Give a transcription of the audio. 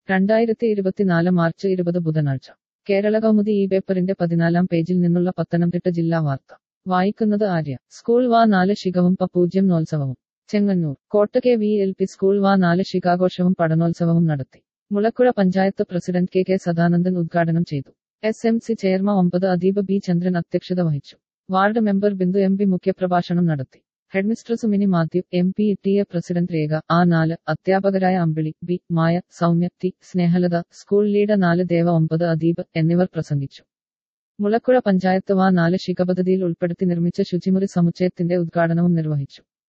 രണ്ടായിരത്തി ഇരുപത്തിനാല് മാർച്ച് ഇരുപത് ബുധനാഴ്ച കേരള കൗമുദി ഈ പേപ്പറിന്റെ പതിനാലാം പേജിൽ നിന്നുള്ള പത്തനംതിട്ട ജില്ലാ വാർത്ത വായിക്കുന്നത് ആര്യ സ്കൂൾ വാ നാല് ശിഖവും പപൂജ്യം നോത്സവവും ചെങ്ങന്നൂർ കോട്ട് K V L P school വാ നാല് ശിഖാഘോഷവും പഠനോത്സവവും നടത്തി Mulakkuzha panchayat president K K Sadanandan ഉദ്ഘാടനം ചെയ്തു എസ് എം സി ചെയർമാൻ ഒമ്പത് അദീപ് ബി ചന്ദ്രൻ അധ്യക്ഷത വഹിച്ചു ward member Bindu M P മുഖ്യപ്രഭാഷണം നടത്തി headmistress Mini Mathew M P T A president Rekha ആ നാല് അധ്യാപകരായ Ambili B Maya Soumya T Snehalatha school leader നാല് ദേവ ഒമ്പത് അദീപ് എന്നിവർ പ്രസംഗിച്ചു മുളക്കുഴ പഞ്ചായത്ത് വാ നാല് ശിഖ പദ്ധതിയിൽ ഉൾപ്പെടുത്തി നിർമ്മിച്ച ശുചിമുറി സമുച്ചയത്തിന്റെ ഉദ്ഘാടനവും നിർവഹിച്ചു